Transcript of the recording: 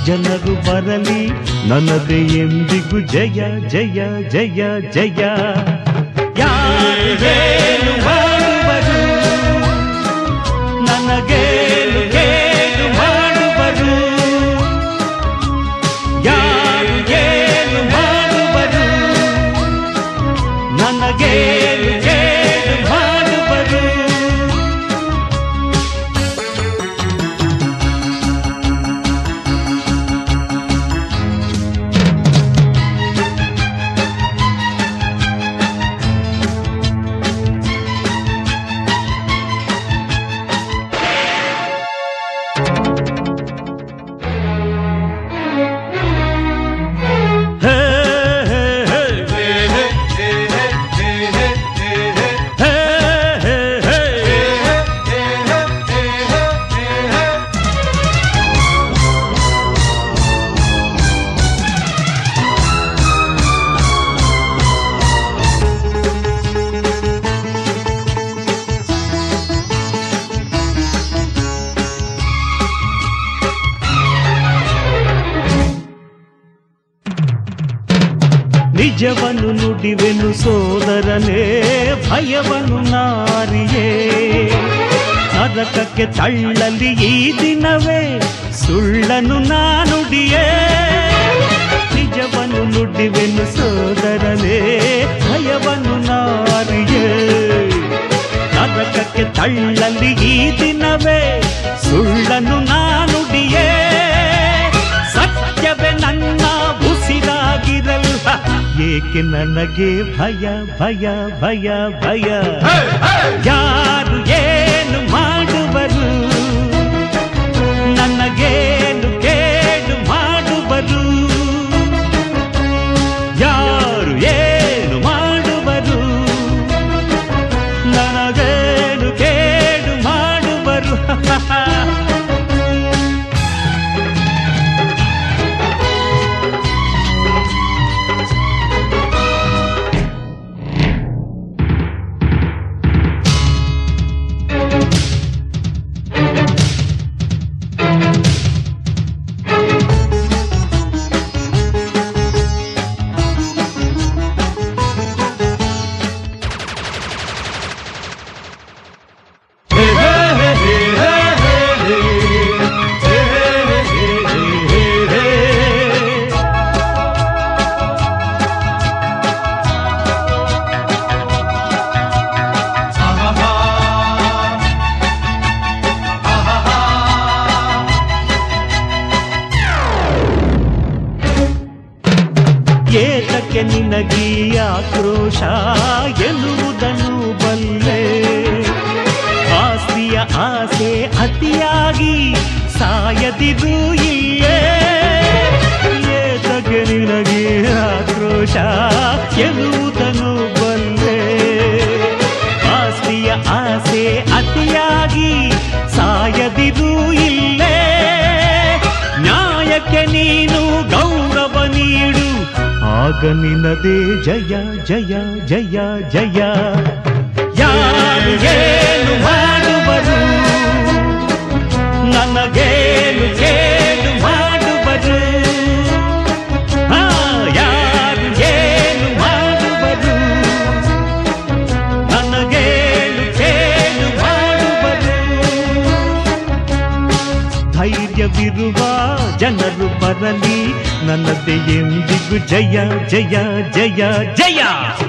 ಜನರು ಬರಲಿ ನನ್ನದೇ ಎಂದಿಗೂ ಜಯ ಜಯ ಜಯ ಜಯ ಯಾರು ಏನು ಮಾಡುವರು ನನಗೇನು ಕೇಳು ಮಾಡುವರು ಯಾರು ಏನು ಮಾಡುವರು ನನಗೇನು ಕೇಳು ಮಾಡುವರು ಹೇ ಹೇ ಹೇ ಹೇ ಹೇ ಹೇ ನಿಜವನ್ನು ನುಡಿವೆನು ಸೋದರನೇ ಭಯವನ್ನು ನಾರಿಯೇ ನರಕಕ್ಕೆ ತಳ್ಳಲಿ ಈ ದಿನವೇ ಸುಳ್ಳನು ನಾನುಡಿಯೇ ನಿಜವನ್ನು ನುಡಿವೆನು ಸೋದರನೇ ಭಯವನ್ನು ನಾರಿಯೇ ನರಕಕ್ಕೆ ತಳ್ಳಲಿ ಈ ದಿನವೇ ಸುಳ್ಳನು ನಾನುಡಿಯೇ ಸತ್ಯವೇ ನನ್ನ ಉಸಿರಾಗಿರಲ್ಲ ಏಕೆ ನನಗೆ ಭಯ ಭಯ ಭಯ ಭಯ ಯಾರು ಏನು ಮಾಡುವರು ನನಗೇನು ಕೇಳು ಮಾಡುವರು ಯಾರು ಏನು ಮಾಡುವರು ನನಗೇನು ಕೇಳು ಮಾಡುವರು ಏತಕ್ಕೆ ನಿನಗೀ ಆಕ್ರೋಶ ಎನ್ನುವುದನ್ನು ಬಲ್ಲೆ ಆಸ್ತಿಯ ಆಸೆ ಅತಿಯಾಗಿ ಸಾಯದಿದು ಇಲ್ಲೇ ಏತಕ್ಕೆ ನಿನಗೀ ಆಕ್ರೋಶ ಎನ್ನುವುದನ್ನು ಬಲ್ಲೆ ಆಸ್ತಿಯ ಆಸೆ ಅತಿಯಾಗಿ ಸಾಯದಿದು ಇಲ್ಲೇ ನ್ಯಾಯಕ್ಕೆ ನೀನು ಗೌರವ ನೀಡು ಆಗ ನಿನ್ನದೇ ಜಯ ಜಯ ಜಯ ಜಯ ಯಾರು ಏನು ಮಾಡುವರು ನನಗೇನು ಕೇಳು ಮಾಡುವರು ಹಾ, ಯಾರು ಏನು ಮಾಡುವರು ನನಗೇನು ಕೇಳು ಮಾಡುವರು ಧೈರ್ಯವಿರುವ ಜನರು ಬರಲಿ ನನ್ನದೇ ಎಂದಿಗೂ ಜಯ ಜಯ ಜಯ ಜಯ